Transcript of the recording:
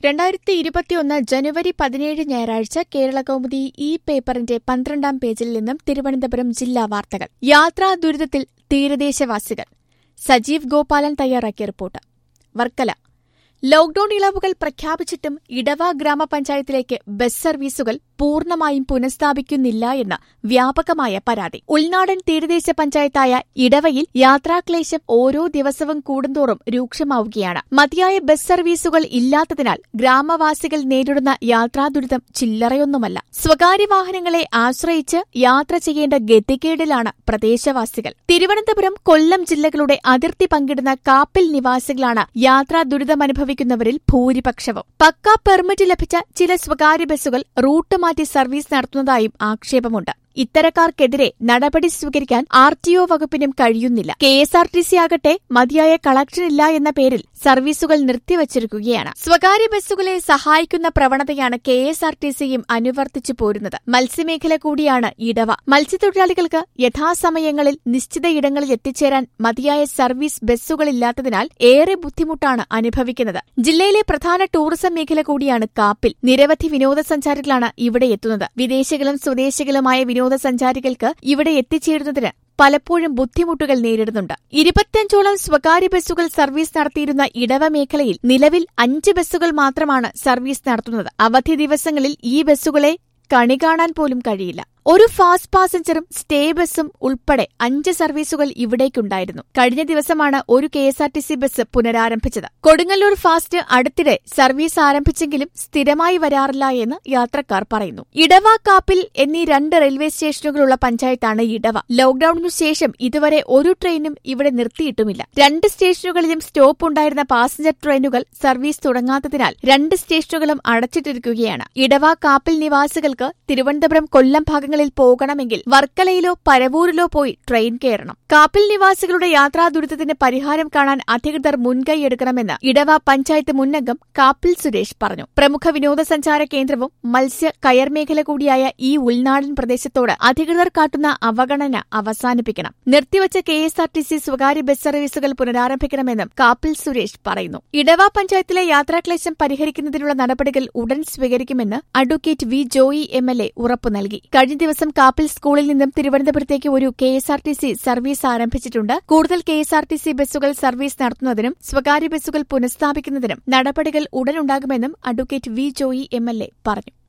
രണ്ടായിരത്തി ഇരുപത്തിയൊന്ന് ജനുവരി പതിനേഴ് ഞായറാഴ്ച കേരള കൗമുദി ഈ പേപ്പറിന്റെ പന്ത്രണ്ടാം പേജിൽ നിന്നും തിരുവനന്തപുരം ജില്ലാ വാർത്തകൾ യാത്രാ ദുരിതത്തിൽ തീരദേശവാസികൾ സജീവ് ഗോപാലൻ തയ്യാറാക്കിയ റിപ്പോർട്ട് വർക്കല ലോക്ഡൌൺ ഇളവുകൾ പ്രഖ്യാപിച്ചിട്ടും ഇടവ ഗ്രാമപഞ്ചായത്തിലേക്ക് ബസ് സർവീസുകൾ പൂർണ്ണമായും പുനഃസ്ഥാപിക്കുന്നില്ല എന്ന് വ്യാപകമായ പരാതി ഉൾനാടൻ തീരദേശ പഞ്ചായത്തായ ഇടവയിൽ യാത്രാക്ലേശം ഓരോ ദിവസവും കൂടുന്തോറും രൂക്ഷമാവുകയാണ് മതിയായ ബസ് സർവീസുകൾ ഇല്ലാത്തതിനാൽ ഗ്രാമവാസികൾ നേരിടുന്ന യാത്രാദുരിതം ചില്ലറയൊന്നുമല്ല സ്വകാര്യ വാഹനങ്ങളെ ആശ്രയിച്ച് യാത്ര ചെയ്യേണ്ട ഗതികേടിലാണ് പ്രദേശവാസികൾ തിരുവനന്തപുരം കൊല്ലം ജില്ലകളുടെ അതിർത്തി പങ്കിടുന്ന കാപ്പിൽ നിവാസികളാണ് യാത്രാ ദുരിതമനുഭവിക്കുന്നവരിൽ ഭൂരിപക്ഷവും പക്കാ പെർമിറ്റ് ലഭിച്ച ചില സ്വകാര്യ ബസ്സുകൾ റൂട്ട് മാറ്റി സർവീസ് നടത്തുന്നതായും ആക്ഷേപമുണ്ട് ഇത്തരക്കാർക്കെതിരെ നടപടി സ്വീകരിക്കാൻ ആർ ടി ഒ വകുപ്പിനും കഴിയുന്നില്ല K S R T C ആകട്ടെ മതിയായ കളക്ഷൻ ഇല്ല എന്ന പേരിൽ സർവീസുകൾ നിർത്തിവച്ചിരിക്കുകയാണ് സ്വകാര്യ ബസ്സുകളെ സഹായിക്കുന്ന പ്രവണതയാണ് കെ എസ് ആർ ടി സിയും അനുവർത്തിച്ചു പോരുന്നത് മത്സ്യമേഖല കൂടിയാണ് ഇടവ മത്സ്യത്തൊഴിലാളികൾക്ക് യഥാസമയങ്ങളിൽ നിശ്ചിത ഇടങ്ങളിൽ എത്തിച്ചേരാൻ മതിയായ സർവീസ് ബസ്സുകളില്ലാത്തതിനാൽ ഏറെ ബുദ്ധിമുട്ടാണ് അനുഭവിക്കുന്നത് ജില്ലയിലെ പ്രധാന ടൂറിസം മേഖല കൂടിയാണ് കാപ്പിൽ നിരവധി വിനോദസഞ്ചാരികളാണ് ഇവിടെ എത്തുന്നത് വിദേശികളും സ്വദേശികളുമായ വിനോദസഞ്ചാരികൾക്ക് ഇവിടെ എത്തിച്ചേരുന്നതിന് പലപ്പോഴും ബുദ്ധിമുട്ടുകൾ നേരിടുന്നുണ്ട് ഇരുപത്തിയഞ്ചോളം സ്വകാര്യ ബസ്സുകൾ സർവീസ് നടത്തിയിരുന്ന ഇടവ മേഖലയിൽ നിലവിൽ അഞ്ച് ബസ്സുകൾ മാത്രമാണ് സർവീസ് നടത്തുന്നത് അവധി ദിവസങ്ങളിൽ ഈ ബസ്സുകളെ കണി കാണാൻ പോലും കഴിയില്ല ഒരു ഫാസ്റ്റ് പാസഞ്ചറും സ്റ്റേ ബസ്സും ഉൾപ്പെടെ അഞ്ച് സർവീസുകൾ ഇവിടേക്കുണ്ടായിരുന്നു കഴിഞ്ഞ ദിവസമാണ് ഒരു K S R T C bus പുനരാരംഭിച്ചത് കൊടുങ്ങല്ലൂർ ഫാസ്റ്റ് അടുത്തിടെ സർവീസ് ആരംഭിച്ചെങ്കിലും സ്ഥിരമായി വരാറില്ല എന്ന് യാത്രക്കാർ പറയുന്നു ഇടവ കാപ്പിൽ എന്നീ രണ്ട് റെയിൽവേ സ്റ്റേഷനുകളുള്ള പഞ്ചായത്താണ് ഇടവ ലോക്ഡൌണിനു ശേഷം ഇതുവരെ ഒരു ട്രെയിനും ഇവിടെ നിർത്തിയിട്ടുമില്ല രണ്ട് സ്റ്റേഷനുകളിലും സ്റ്റോപ്പ് ഉണ്ടായിരുന്ന പാസഞ്ചർ ട്രെയിനുകൾ സർവീസ് തുടങ്ങാത്തതിനാൽ രണ്ട് സ്റ്റേഷനുകളും അടച്ചിട്ടിരിക്കുകയാണ് ഇടവ കാപ്പിൽ നിവാസികൾക്ക് തിരുവനന്തപുരം കൊല്ലം ഭാഗങ്ങളിൽ പോകണമെങ്കിൽ വർക്കലയിലോ പരവൂരിലോ പോയി ട്രെയിൻ കയറണം കാപ്പിൽ നിവാസികളുടെ യാത്രാ ദുരിതത്തിന് പരിഹാരം കാണാൻ അധികൃതർ മുൻകൈയെടുക്കണമെന്ന് ഇടവ പഞ്ചായത്ത് മുന്നംഗം കാപ്പിൽ സുരേഷ് പറഞ്ഞു പ്രമുഖ വിനോദസഞ്ചാര കേന്ദ്രവും മത്സ്യ കയർ മേഖല കൂടിയായ ഈ ഉൾനാടൻ പ്രദേശത്തോട് അധികൃതർ കാട്ടുന്ന അവഗണന അവസാനിപ്പിക്കണം നിർത്തിവച്ച K S R T C സ്വകാര്യ ബസ് സർവീസുകൾ പുനരാരംഭിക്കണമെന്നും കാപ്പിൽ സുരേഷ് പറയുന്നു ഇടവ പഞ്ചായത്തിലെ യാത്രാക്ലേശം പരിഹരിക്കുന്നതിനുള്ള നടപടികൾ ഉടൻ സ്വീകരിക്കുമെന്ന് advocate V Joy M L A ഉറപ്പു നൽകി കഴിഞ്ഞ ദിവസം കാപ്പിൽ സ്കൂളിൽ നിന്നും തിരുവനന്തപുരത്തേക്ക് ഒരു K S R T C service ആരംഭിച്ചിട്ടുണ്ട് കൂടുതൽ K S R T C ബസ്സുകൾ സർവീസ് നടത്തുന്നതിനും സ്വകാര്യ ബസ്സുകൾ പുനഃസ്ഥാപിക്കുന്നതിനും നടപടികൾ ഉടനുണ്ടാകുമെന്നും advocate V Joy M L A പറഞ്ഞു